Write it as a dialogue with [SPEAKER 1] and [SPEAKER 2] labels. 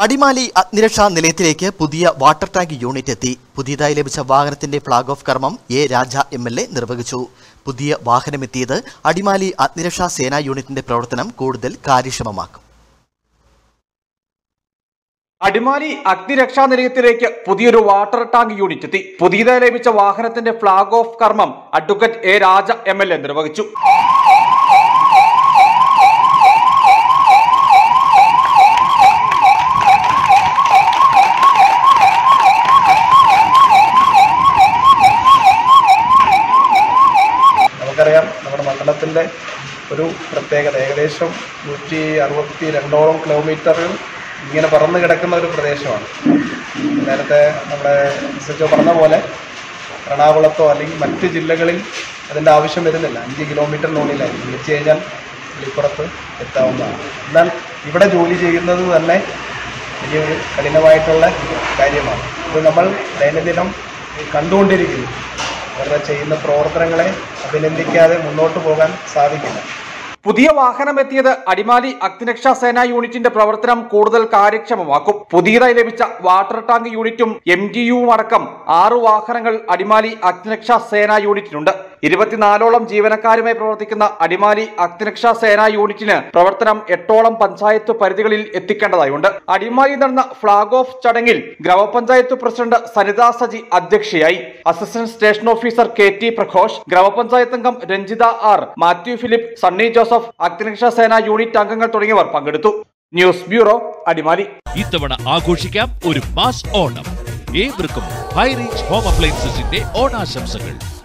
[SPEAKER 1] അടിമാലി അഗ്നിരക്ഷാ നിലയത്തിലേക്ക് പുതിയ water tank unit എത്തി പുതിയതായി ലഭിച്ച വാഹനത്തിന്റെ ഫ്ളാഗ് ഓഫ് കർമ്മം A Raja M L A നിർവഹിച്ചു പുതിയ വാഹനമെത്തിയത് അടിമാലി അഗ്നിരക്ഷാ സേനാ യൂണിറ്റിന്റെ പ്രവർത്തനം കൂടുതൽ കാര്യക്ഷമമാക്കും
[SPEAKER 2] അടിമാലി അഗ്നിരക്ഷാ നിലയത്തിലേക്ക് പുതിയൊരു വാട്ടർ ടാങ്ക് യൂണിറ്റ് എത്തി പുതിയതായി ലഭിച്ച വാഹനത്തിന്റെ ഫ്ളാഗ് ഓഫ് കർമ്മം advocate A Raja M L A നിർവഹിച്ചു
[SPEAKER 3] നമുക്കറിയാം നമ്മുടെ മണ്ഡലത്തിൻ്റെ ഒരു പ്രത്യേകത ഏകദേശം നൂറ്റി അറുപത്തി രണ്ടോളം കിലോമീറ്ററുകൾ ഇങ്ങനെ പറന്ന് കിടക്കുന്ന ഒരു പ്രദേശമാണ് നേരത്തെ നമ്മുടെ എസ് എച്ച് പറഞ്ഞ പോലെ എറണാകുളത്തോ അല്ലെങ്കിൽ മറ്റ് ജില്ലകളിൽ അതിൻ്റെ ആവശ്യം വരുന്നില്ല അഞ്ച് കിലോമീറ്ററിനുള്ളിലായി വിളിച്ചു കഴിഞ്ഞാൽ വെളിപ്പുറത്ത് എത്താവുന്നതാണ് എന്നാൽ ഇവിടെ ജോലി ചെയ്യുന്നത് തന്നെ വലിയൊരു കഠിനമായിട്ടുള്ള കാര്യമാണ് ഇത് നമ്മൾ ദൈനംദിനം കണ്ടുകൊണ്ടിരിക്കുന്നു അവരുടെ ചെയ്യുന്ന പ്രവർത്തനങ്ങളെ അഭിനന്ദിക്കാതെ മുന്നോട്ട് പോകാൻ സാധിക്കില്ല
[SPEAKER 2] പുതിയ വാഹനം എത്തിയത് അടിമാലി അഗ്നിരക്ഷാ സേനാ യൂണിറ്റിന്റെ പ്രവർത്തനം കൂടുതൽ കാര്യക്ഷമമാക്കും പുതിയതായി ലഭിച്ച വാട്ടർ ടാങ്ക് യൂണിറ്റും എം ജി യുവും അടക്കം ആറു വാഹനങ്ങൾ അടിമാലി അഗ്നിരക്ഷാ സേനാ യൂണിറ്റിനുണ്ട് ഇരുപത്തിനാലോളം ജീവനക്കാരുമായി പ്രവർത്തിക്കുന്ന അടിമാലി അഗ്നിരക്ഷാ സേനാ യൂണിറ്റിന് പ്രവർത്തനം എട്ടോളം പഞ്ചായത്ത് പരിധികളിൽ എത്തിക്കേണ്ടതായുണ്ട് അടിമാലി നടന്ന ഫ്ളാഗ് ഓഫ് ചടങ്ങിൽ ഗ്രാമപഞ്ചായത്ത് പ്രസിഡന്റ് സരിത സജി അധ്യക്ഷയായി assistant station officer K T Praghosh ഗ്രാമപഞ്ചായത്ത് അംഗം രഞ്ജിത ആർ മാത്യു ഫിലിപ്പ് സണ്ണി ജോസഫ് അഗ്നിരക്ഷാ സേന യൂണിറ്റ് അംഗങ്ങൾ തുടങ്ങിയവർ പങ്കെടുത്തു ന്യൂസ് ബ്യൂറോ അടിമാലി
[SPEAKER 4] ഇത്തവണ ആഘോഷിക്കാം ഒരു മാസ് ഓണം ഏവർക്കും ഹൈ റേഞ്ച് ഹോം അപ്ലയൻസസിന്റെ ഓണാശംസകൾ